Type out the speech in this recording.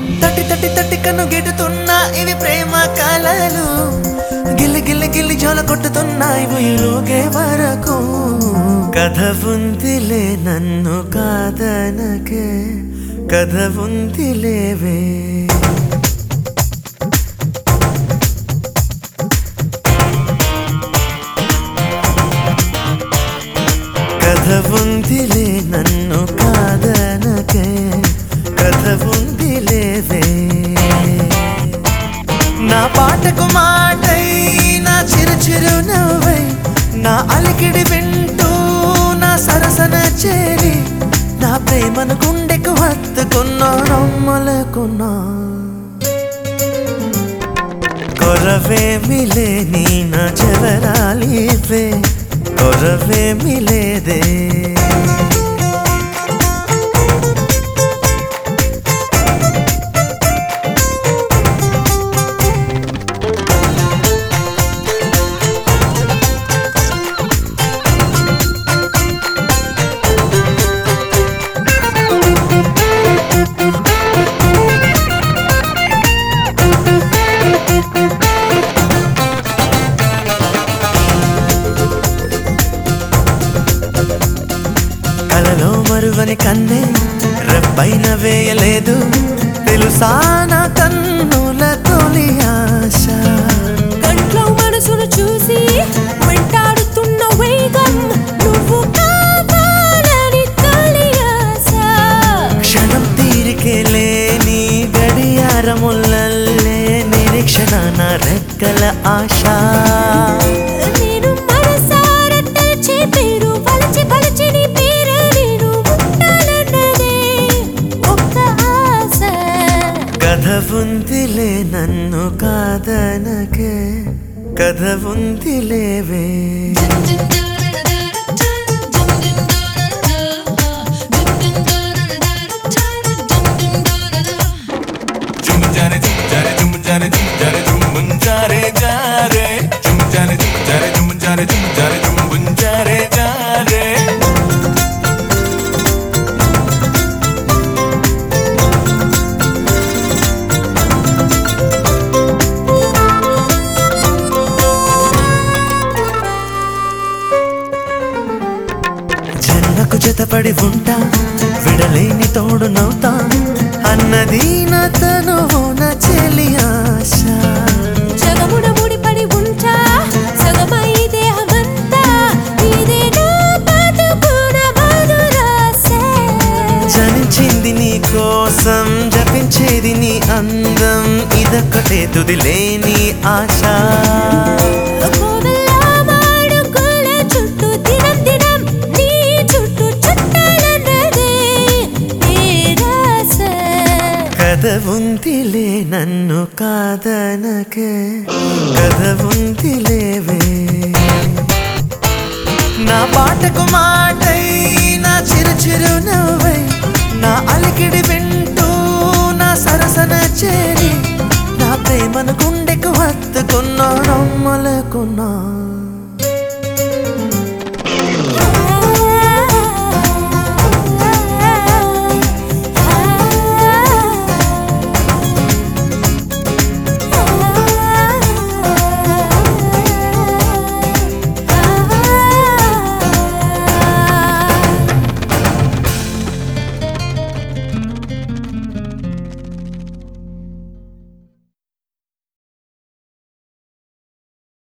తట్టి తట్టి తట్టి కన్ను గిట్టుతున్నా ఇవి ప్రేమ కలలు గిల్లి గిల్లి గిల్లి జోల కొట్టుతున్నాయి ఉయ్యులుగే వరకు కథ ఉందిలే నన్ను కాదనకే కథ ఉందిలేవే కథ ఉందిలే నన్ను కాదనకే కథ ఉందిలేవే నా పాటకు మాటై నా చిరు చిరు నవ్వై నా అలికిడి వింటూ నా సరసన చేరి నా ప్రేమను గుండెకు హత్తుకున్నా నమ్మలేకున్నా కొరవేమిలే నీ నా చెవరాలివే కొరవేమిలేదే కలలో మరువని కన్నే రెప్పైన వేయలేదు తెలుసా నా కన్నుల తొలి ఆశ కంట్లో మనసును చూసి వెంటాడుతున్న వేగం నువ్వు కావాలని తొలి ఆశ క్షణం తీరికే లేని గడియారముల్లే నిరీక్షణ నా రెక్కల ఆశ నేను మనసారా తలచే పేరు వలచి వలచి నీ పేరు నేను ఉండాలన్నదే ఒక్క ఆశ కథ ఉందిలే నన్ను కాదనకే కథ ఉందిలేవే చుంజారే చుంజారే చుంజారే చుంజారే చుంజారే జారే చుంజారే చుంజారే చుంజారే చుంజారే చుంజారే జారే జన్మకు జతపడి ఉంటా విడలేని తోడు నవ్వుతా అన్నది నా తనువు నా చెలి ఆశ జగమున ముడిపడి ఉంటా సగమై దేహమంతా ఇదే నా బతుకున మధురాశ జనించింది నీ కోసం జపించేది నీ అందం ఇదొక్కటే తుదిలేని ఆశ కోవెల మాడుగుల చుట్టూ దినం దినం నీ చుట్టూ చుట్టాలన్నదే నిరాశ కథ ఉందిలే నన్ను కాదనకే కథ ఉందిలేవే నా పాటకు మాటై నా చిరు చిరు నవ్వై